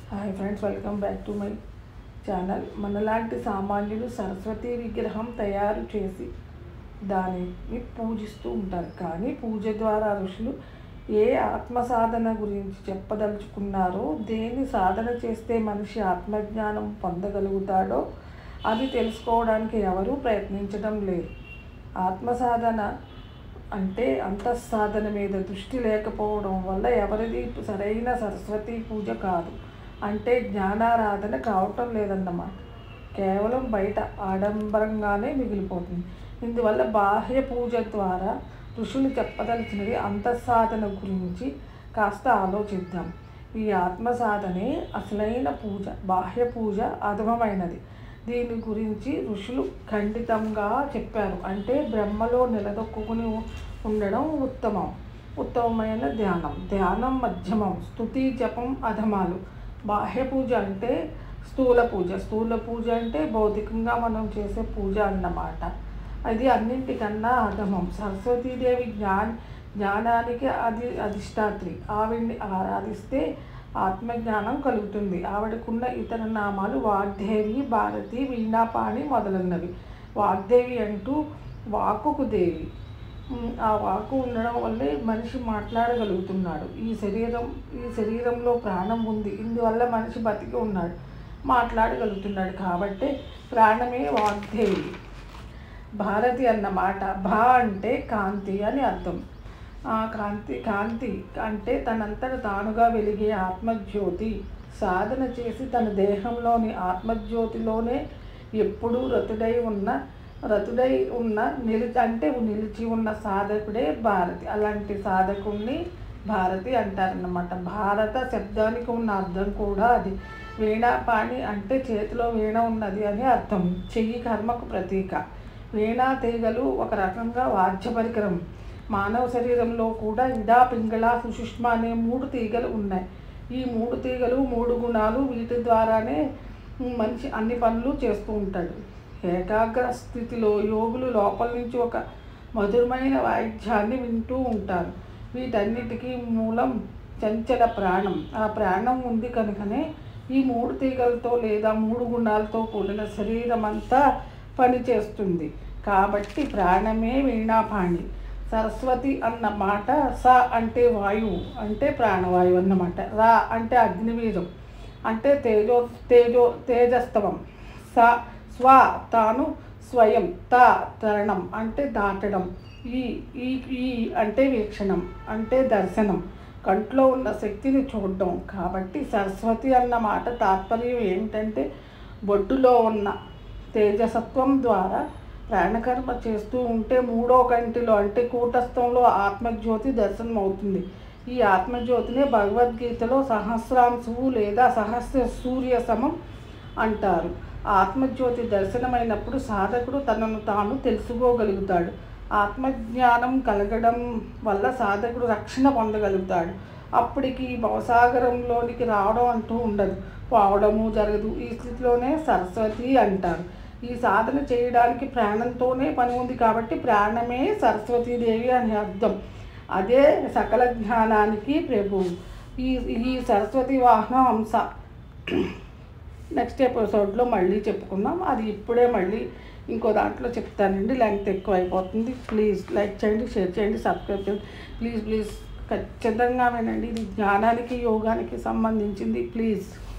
hi friends welcome back to my channel మనలాంటి సామాన్యులు సరస్వతి విగ్రహం తయారు చేసి దానిని పూజిస్తూ ఉంటారు కానీ పూజ ద్వారా ఋషులు ఏ ఆత్మ సాధన గురించి చెప్పదలుచుకున్నారో దేని సాధన చేస్తే మనిషి ఆత్మజ్ఞానం పొందగలుగుతాడో అది తెలుసుకోవడానికి ఎవరూ ప్రయత్నించడం లేదు ఆత్మ సాధన అంటే అంతఃసాధన మీద దృష్టి లేకపోవడం వల్ల ఎవరిది సరైన సరస్వతి పూజ కాదు అంటే జ్ఞానారాధన కావటం లేదన్నమాట కేవలం బయట ఆడంబరంగానే మిగిలిపోతుంది ఇందువల్ల బాహ్య పూజ ద్వారా ఋషులు చెప్పదలిచినది అంతఃసాధన గురించి కాస్త ఆలోచిద్దాం ఈ ఆత్మ సాధనే అసలైన పూజ బాహ్య పూజ అధమమైనది దీని గురించి ఋషులు ఖండితంగా చెప్పారు అంటే బ్రహ్మలో నిలదొక్కుని ఉండడం ఉత్తమం ఉత్తమమైన ధ్యానం ధ్యానం మధ్యమం స్థుతి జపం అధమాలు బాహ్య పూజ అంటే స్థూల పూజ స్థూల పూజ అంటే భౌతికంగా మనం చేసే పూజ అన్నమాట అది అన్నింటికన్నా అధమం సరస్వతీదేవి జ్ఞాన్ జ్ఞానానికి అది అధిష్టాత్రి ఆవిడ్ని ఆరాధిస్తే ఆత్మజ్ఞానం కలుగుతుంది ఆవిడకున్న ఇతర నామాలు వాగ్దేవి భారతి వీణాపాణి మొదలైనవి వాగ్దేవి అంటూ వాక్కుకు దేవి ఉమ్, ఆ వాక్కు ఉండడం వల్లే మనిషి మాట్లాడగలుగుతున్నాడు ఈ శరీరం ఈ శరీరంలో ప్రాణం ఉంది ఇందువల్ల మనిషి బతికి ఉన్నాడు మాట్లాడగలుగుతున్నాడు కాబట్టి ప్రాణమే వాగ్దేవి భారతి అన్న మాట భా అంటే కాంతి అని అర్థం ఆ కాంతి కాంతి అంటే తనంతట తానుగా వెలిగే ఆత్మజ్యోతి సాధన చేసి తన దేహంలోని ఆత్మజ్యోతిలోనే ఎప్పుడూ రతుడై ఉన్న రతుడై ఉన్న నిలిచి అంటే నిలిచి ఉన్న సాధకుడే భారతి అలాంటి సాధకుణ్ణి భారతి అంటారన్నమాట భారత శబ్దానికి ఉన్న అర్థం కూడా అది వీణాపాణి అంటే చేతిలో వీణ ఉన్నది అని అర్థం చెయ్యి కర్మకు ప్రతీక వీణా తీగలు ఒక రకంగా వాద్య పరికరం మానవ శరీరంలో కూడా ఇడా పింగళ సుషుష్మ అనే మూడు తీగలు ఉన్నాయి ఈ మూడు తీగలు మూడు గుణాలు వీటి ద్వారానే మనిషి అన్ని పనులు చేస్తూ ఉంటాడు ఏకాగ్ర స్థితిలో యోగులు లోపల నుంచి ఒక మధురమైన వాయిద్యాన్ని వింటూ ఉంటారు వీటన్నిటికీ మూలం చంచల ప్రాణం ఆ ప్రాణం ఉంది కనుకనే ఈ మూడు తీగలతో లేదా మూడు గుణాలతో కూడిన శరీరం అంతా పనిచేస్తుంది కాబట్టి ప్రాణమే వీణాపాణి సరస్వతి అన్న మాట స అంటే వాయువు అంటే ప్రాణవాయువు అన్నమాట రా అంటే అగ్నివీరం అంటే తేజో తేజో తేజస్తవం స స్వ తాను స్వయం త తరణం అంటే దాటడం ఈ ఈ ఈ అంటే వీక్షణం అంటే దర్శనం కంట్లో ఉన్న శక్తిని చూడడం కాబట్టి సరస్వతి అన్న మాట తాత్పర్యం ఏమిటంటే బొడ్డులో ఉన్న తేజసత్వం ద్వారా ప్రాణకర్మ చేస్తూ ఉంటే మూడో కంటిలో అంటే కూటస్థంలో ఆత్మజ్యోతి దర్శనం అవుతుంది ఈ ఆత్మజ్యోతినే భగవద్గీతలో సహస్రాంశువు లేదా సహస్ర సూర్య సమం అంటారు ఆత్మజ్యోతి దర్శనమైనప్పుడు సాధకుడు తనను తాను తెలుసుకోగలుగుతాడు ఆత్మజ్ఞానం కలగడం వల్ల సాధకుడు రక్షణ పొందగలుగుతాడు అప్పటికి భవసాగరంలోనికి రావడం అంటూ ఉండదు పోవడము జరగదు ఈ స్థితిలోనే సరస్వతి అంటారు ఈ సాధన చేయడానికి ప్రాణంతోనే పని ఉంది కాబట్టి ప్రాణమే సరస్వతీదేవి అని అర్థం అదే సకల జ్ఞానానికి ప్రభువు ఈ ఈ సరస్వతి వాహనం అంశ నెక్స్ట్ ఎపిసోడ్లో మళ్ళీ చెప్పుకుందాం అది ఇప్పుడే మళ్ళీ ఇంకో దాంట్లో చెప్తానండి లెంగ్త్ ఎక్కువ అయిపోతుంది ప్లీజ్ లైక్ చేయండి షేర్ చేయండి సబ్స్క్రైబ్ చేయండి ప్లీజ్ ప్లీజ్ ఖచ్చితంగా వినండి ఇది జ్ఞానానికి యోగానికి సంబంధించింది ప్లీజ్